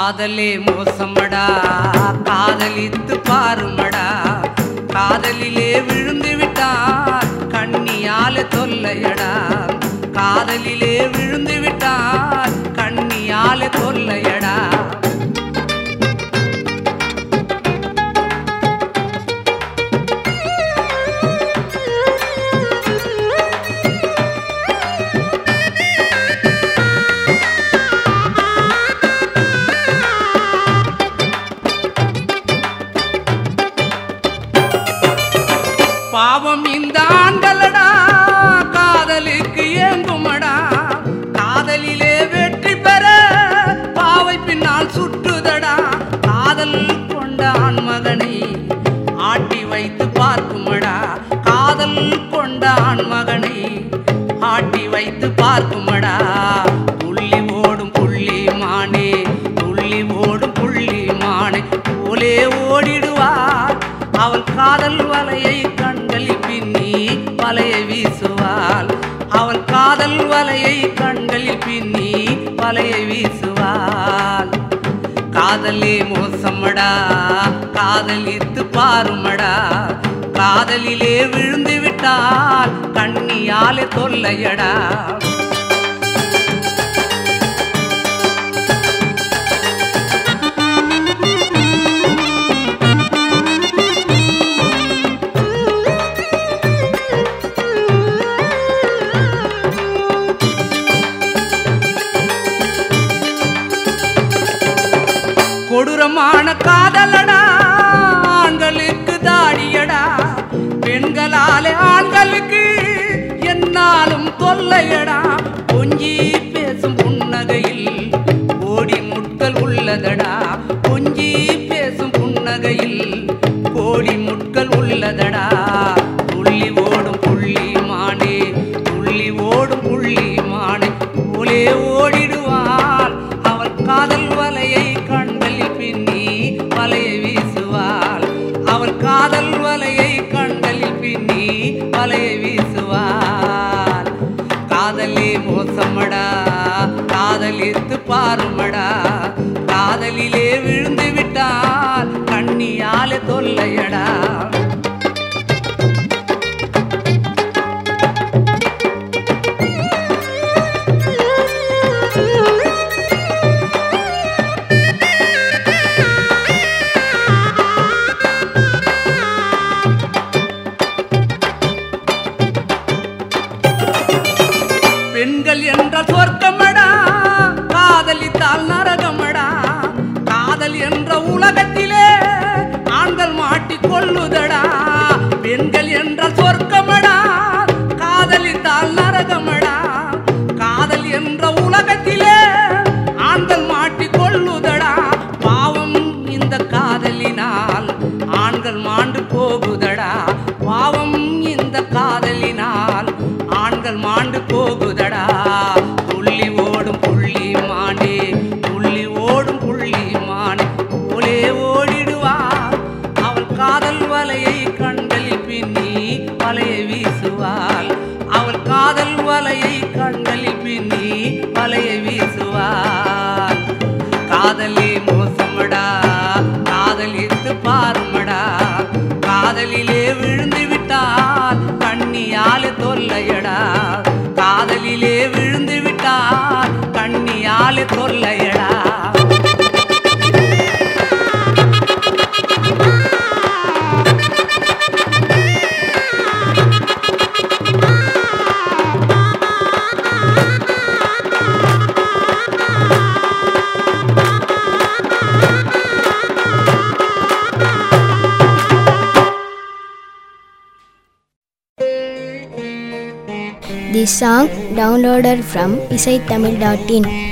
காதலே மோசமடா காதலித்து பாருமடா காதலிலே விழுந்து விட்டான் கண்ணியால தொல்லையடா காதலிலே விழுந்து விட்டான் கண்ணியால தொல்லையடா பாவம் இந்த ஆண்களடா காதலுக்கு ஏங்குமடா காதலிலே வெற்றி பெற பாவை பின்னால் சுற்றுதடா காதல் கொண்ட ஆண்மகனை ஆட்டி வைத்து பார்க்குமடா காதல் கொண்ட ஆண்மகனை ஆட்டி வைத்து பார்க்குமடா புள்ளி ஓடும் புள்ளி மானே புள்ளி ஓடும் புள்ளி மானே போலே ஓடிடுவார் அவள் காதல் வலையை கண்களில் பின்னி வலையை வீசுவாள் அவள் காதல் வலையை கண்களில் பின்னி வலையை வீசுவாள் காதலே மோசமடா காதலித்து பாருமடா காதலிலே விழுந்து விட்டால் கண்ணியாலே தொல்லையடா கொடூரமான காதலடா ஆண்களுக்கு தாடியடா பெண்களாலே ஆண்களுக்கு என்னாலும் தொல்லையடா கொஞ்சி பேசும் புன்னகையில் கோடி முட்கள் உள்ளதடா கொஞ்சி பேசும் புன்னகையில் கோடி முட்கள் உள்ளதடா துள்ளி ஓடும் புள்ளி மானே துள்ளி ஓடும் புள்ளி மானே போலே ஓடிடுவாள் அவள் காதல் வலையை கண்களில் பின்னி வலையை வீசுவாள் அவள் காதல் வலையை கண்களில் பின்னி வலையை வீசுவாள் காதலே மோசமடா காதலித்து பாருமடா காதலிலே விழுந்து விட்டால் கண்ணியாலே தொல்லையடா பெண்கள் என்றால் சொர்க்கமடா காதலித்தால் நரகமடா காதல் என்ற உலகத்திலே ஆண்கள் மாட்டிக் கொள்ளுதடா பெண்கள் என்றால் சொர்க்கமடா காதலித்தால் நரகமடா காதல் என்ற உலகத்திலே ஆண்கள் மாட்டிக் கொள்ளுதடா பாவம் இந்த காதலினால் ஆண்கள் மாண்டு போகுதடா பாவம் இந்த காதலினால் ஆண்கள் மாண்டு போகுதடா துள்ளி ஓடும் புள்ளி மானே துள்ளி ஓடும் புள்ளி மானே போலே ஓடிடுவா அவள் காதல் வலையை கண்களில் பின்னி வலையை வீசுவாள் அவள் காதல் வலையை கண்களில் பின்னி வலையை வீசுவாள் காதலே மோசமடா காதலித்து பாருமடா காதலிலே விழுந்து விட்டால் கண்ணியாலே தொல்லையடா காதலிலே விழுந்து விட்டால் கண்ணியாலே தொல்லையடா This song downloaded from isaitamil.in.